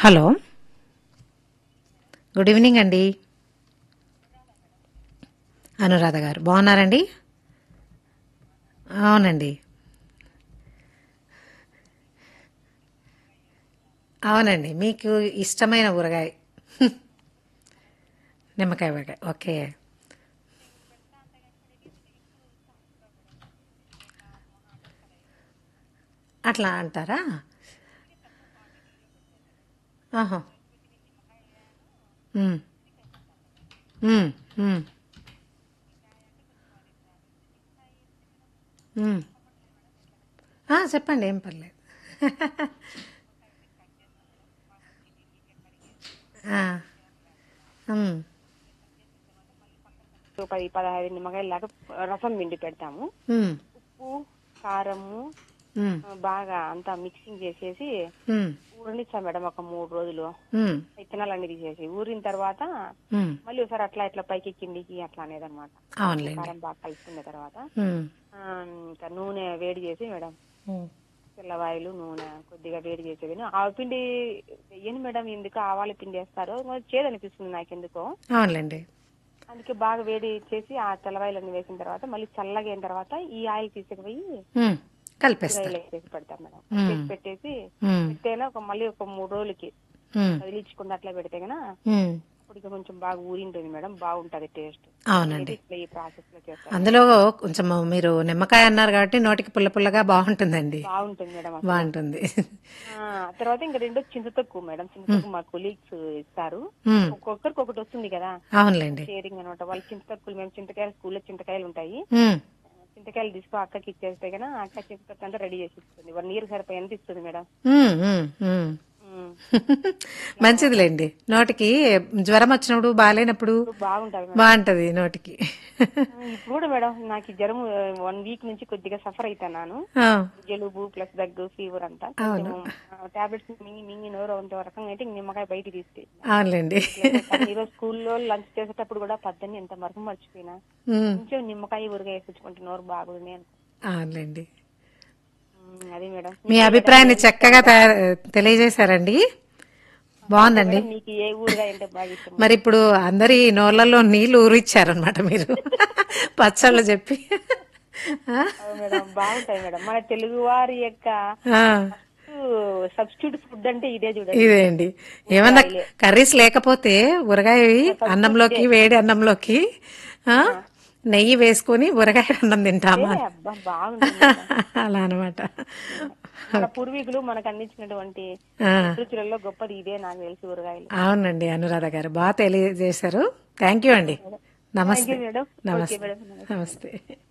Hello good evening అండి అనురాధ గారు బాగున్నారండి అవునండి అవునండి మీకు ఇష్టమైన ఊరగాయ నిమ్మకాయ ఊరగాయ ఓకే అట్లా అంటారా ఆహా ఉమ్. ఉమ్, ఉమ్. ఉమ్. ఆ, చెప్పండి ఏం పర్లేదు ఆ, ఉమ్, ఒక పది పదహైదు నిమ్మకాయల దాకా రసం పిండి పెడతాము ఉమ్, ఉప్పు కారము ఉమ్, ఆ, బాగా అంతా మిక్సింగ్ చేసేసి ఉమ్, ఊరనిస్తాం మేడం ఒక మూడు రోజులు ఉమ్, విత్తనాలన్నీ తీసేసి ఊరిన తర్వాత ఉమ్. మళ్ళీ ఒకసారి అట్లా ఇట్లా పైకి కిందికి అట్లా అనేది అనమాట అవునులేండి కారం బాగా కలుపుకున్న తర్వాత ఉమ్, ఆ, ఇంకా నూనె వేడి చేసి మేడం ఉమ్. తెల్లవాయలు నూనె కొద్దిగా వేడి చేసేది ఆవు పిండి వెయ్యను మేడం ఎందుకు ఆవాల పిండి వేస్తారు మరి చేదనిపిస్తుంది నాకు ఎందుకో అవునులేండి అందుకే బాగా వేడి చేసి ఆ తెల్లవాయలన్నీ వేసిన తర్వాత మళ్ళీ చల్లగా అయిన తర్వాత ఈ ఆయిల్ తీసుకుపోయి ఉమ్, కలిపేస్తారు కూరగాయలు వేసేసి పెడతాం మేడం మ్మ్. వేసి పెట్టేసి ఉమ్, పెట్టేనా ఒక మళ్ళీ ఒక మూడు రోజులకి ఉమ్, కదిలించకుండా అట్లా పెడితే గనా ఉమ్. అప్పుడు ఇక కొంచెం బాగా ఊరింటుంది మేడం బాగుంటది టేస్ట్ అవునండి ఇట్లా ఈ ప్రాసెస్ లో చేస్తాను అందులో కొంచెం మీరు నిమ్మకాయ అన్నారు కాబట్టి నోటికి పుల్ల పుల్లగా బాగుంటుందండి బాగుంటుంది మేడం అసలు బాగుంటుంది ఆ, తర్వాత ఇంకా రెండో చింతతొక్కు మేడం చింతతొక్కు మా కొలీగ్స్ ఇస్తారు ఉమ్, ఒక్కొక్కరికి ఒకటి వస్తుంది కదా అవునులేండి షేరింగ్ అనమాట వాళ్ళ చింతతొక్కులు మేము చింతకాయలు స్కూల్లో చింతకాయలు ఉంటాయి ఉమ్, చింతకాయలు తీసుకో అక్కకి ఇచ్చేస్తే కన్నా అక్క చింతతొక్కు అంతా రెడీ చేసి ఇస్తుంది వన్ ఇయర్ సరిపోయి ఎంత ఇస్తుంది మేడం ఉమ్, ఉమ్, ఉమ్. ఉమ్. మంచిదిలేండి నోటికి జ్వరం వచ్చినప్పుడు బాగాలేనప్పుడు ఇప్పుడు బాగుంటది మేడం బాగుంటది నోటికి ఆ, ఇప్పుడు కూడా మేడం నాకు ఈ జ్వరం వన్ వీక్ నుంచి కొద్దిగా సఫర్ అవుతున్నాను ఆ, జలుబు ప్లస్ దగ్గు ఫీవర్ అంతా కొంచెం టాబ్లెట్స్ మింగి మింగి నోరు అంత రకంగా అయితే ఇంక నిమ్మకాయ బయట తీస్తే అవునులేండి కానీ ఈరోజు స్కూల్లో లంచ్ చేసేటప్పుడు కూడా పద్దని ఎంత మరకు మర్చిపోయినా ఉమ్, కొంచెం నిమ్మకాయ ఊరగాయ వేసుకుంటే నోరు బాగుంది అనుకో అవునులేండి ఉమ్, అది మేడం మీ అభిప్రాయాన్ని చక్కగా తయారు తెలియజేశారండి బాగుందండి మేడం మీకు ఏ ఊరగాయ అంటే బాగా ఇష్టం మరి ఇప్పుడు అందరి నోళ్ళల్లో నీళ్లు ఊరిచ్చారనమాట మీరు పచ్చళ్ళు చెప్పి ఆ? అవును మేడం బాగుంటాయి మేడం మన తెలుగు వారి యొక్క ఆ, సబ్స్టిట్యూట్ ఫుడ్ అంటే ఇదే చూడండి ఇదే అండి ఏమన్నా ఊరగాయలే. కర్రీస్ లేకపోతే ఊరగాయ అన్నంలోకి వేడి అన్నంలోకి ఆ, నెయ్యి వేసుకొని ఊరగాయ అన్నం తింటామా ఏ అబ్బా బాగుంటుంది మేడం అలా అనమాట మన పూర్వీకులు మనకు అందించినటువంటి ఆ, రుచులలో గొప్పది ఇదే నాకు తెలిసి ఊరగాయలు అవునండి అనురాధ గారు బాగా తెలియజేశారు థ్యాంక్ యూ అండి నమస్తే మేడం ఓకే నమస్తే మేడం నమస్తే